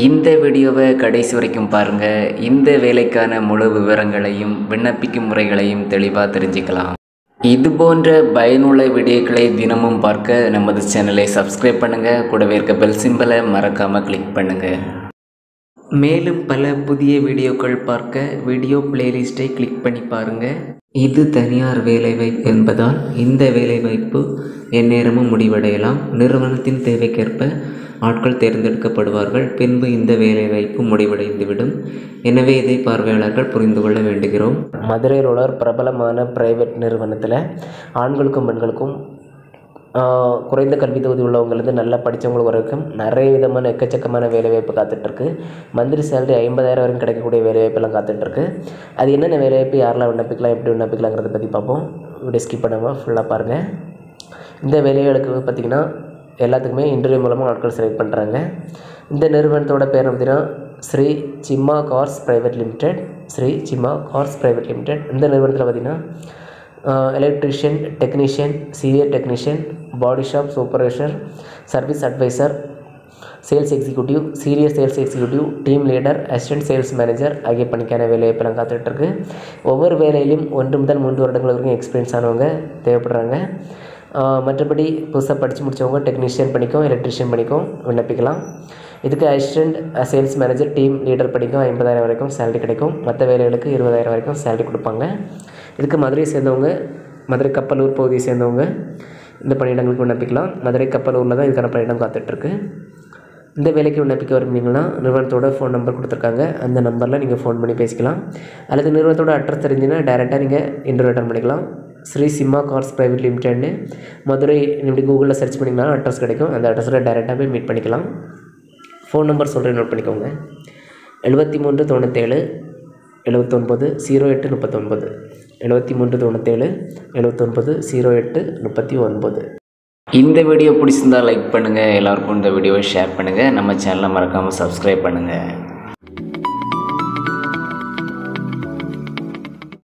இந்த வீடியோவை கடைசி வரைக்கும் பாருங்கள் இந்த வேலைக்கான முழு விவரங்களையும் விண்ணப்பிக்கும் முறைகளையும் தெளிவாக தெரிஞ்சுக்கலாம் இது போன்ற பயனுள்ள வீடியோக்களை தினமும் பார்க்க நமது சேனலை சப்ஸ்கிரைப் பண்ணுங்கள் கூடவே இருக்க பெல் சிம்பலை மறக்காமல் கிளிக் பண்ணுங்கள் மேலும் பல புதிய வீடியோக்கள் பார்க்க வீடியோ பிளேலிஸ்ட்டை கிளிக் பண்ணி பாருங்கள் இது தனியார் வேலைவாய்ப்பு என்பதால் இந்த வேலைவாய்ப்பு எந்நேரமும் முடிவடையலாம் நிறுவனத்தின் தேவைக்கேற்ப ஆட்கள் தேர்ந்தெடுக்கப்படுவார்கள் பின்பு இந்த வேலைவாய்ப்பு முடிவடைந்துவிடும் எனவே இதை பார்வையாளர்கள் புரிந்து கொள்ள வேண்டுகிறோம் மதுரையில் உள்ள ஒரு பிரபலமான பிரைவேட் நிறுவனத்தில் ஆண்களுக்கும் பெண்களுக்கும் ஆஹ், குறைந்த கல்வி தகுதி உள்ளவங்கலேருந்து நல்லா படித்தவங்களுக்கு வரைக்கும் நிறைய விதமான எக்கச்சக்கமான வேலைவாய்ப்பு காத்துட்ருக்கு மந்திரி சேலரி ஐம்பதாயிரம் வரைக்கும் கிடைக்கக்கூடிய வேலைவாய்ப்பெல்லாம் காத்துட்ருக்கு அது என்னென்ன வேலைவாய்ப்பு யாரெல்லாம் விண்ணப்பிக்கலாம் எப்படி விண்ணப்பிக்கலாங்கிறத பற்றி பார்ப்போம் வீடியோ ஸ்கிப் பண்ணாமல் ஃபுல்லாக பாருங்கள் இந்த வேலைகளுக்கு பார்த்திங்கன்னா எல்லாத்துக்குமே இன்டர்வியூ மூலமாக ஆட்கள் செலக்ட் பண்ணுறாங்க இந்த நிறுவனத்தோட பேர் பார்த்தீங்கன்னா Sri Simha cars private limited Sri Simha cars private limited இந்த நிறுவனத்தில் பார்த்திங்கன்னா electrician technician senior technician body shop supervisor service advisor sales executive senior sales executive team leader assistant sales manager ஆகிய பணிக்கான வேலைவாய்ப்பெல்லாம் காத்துட்ருக்கு ஒவ்வொரு வேலையிலும் ஒன்று முதல் மூன்று வருடங்கள் வரைக்கும் எக்ஸ்பீரியன்ஸ் ஆனவங்க தேவைப்படுறாங்க ஆஹ் மற்றபடி புதுசாக படித்து முடித்தவங்க டெக்னீஷியன் பண்ணிக்கும் எலக்ட்ரிஷியன் பண்ணிக்கும் விண்ணப்பிக்கலாம் இதுக்கு assistant sales manager team leader படிக்கும் ஐம்பதாயிரம் வரைக்கும் சேலரி கிடைக்கும் மற்ற வேலைகளுக்கு இருபதாயிரம் வரைக்கும் சேலரி கொடுப்பாங்க இதுக்கு மதுரையை சேர்ந்தவங்க மதுரை கப்பலூர் பகுதியை சேர்ந்தவங்க இந்த பணியிடங்களுக்கு விண்ணப்பிக்கலாம் மதுரை கப்பலூரில் தான் இதுக்கான பணியிடம் காத்துட்ருக்கு இந்த வேலைக்கு விண்ணப்பிக்க விரும்புனீங்கன்னா நிறுவனத்தோட ஃபோன் நம்பர் கொடுத்துருக்காங்க அந்த நம்பரில் நீங்கள் ஃபோன் பண்ணி பேசிக்கலாம் அல்லது நிறுவனத்தோட அட்ரஸ் தெரிஞ்சுன்னா டேரெக்டாக நீங்கள் இன்டர்வியூ அட்டன் பண்ணிக்கலாம் ஸ்ரீ சிம்மா கார்ஸ் ப்ரைவேட் லிமிடெட்னு மதுரை இப்படி கூகுளில் சர்ச் பண்ணிங்கன்னா அட்ரஸ் கிடைக்கும் அந்த அட்ரஸில் டேரெக்டாக போய் மீட் பண்ணிக்கலாம் ஃபோன் நம்பர் சொல்கிறேன் நோட் பண்ணிக்கோங்க எழுபத்தி மூன்று தொண்ணூற்றேழு எழுபத்தொன்பது ஜீரோ எட்டு முப்பத்தொன்பது எழுபத்தி மூன்று தொண்ணூற்றேழு எழுபத்தொன்பது ஜீரோ எட்டு முப்பத்தி ஒன்பது இந்த வீடியோ பிடிச்சிருந்தா லைக் பண்ணுங்கள் எல்லாருக்கும் இந்த வீடியோவை ஷேர் பண்ணுங்கள் நம்ம சேனலை மறக்காமல் சப்ஸ்கிரைப் பண்ணுங்கள்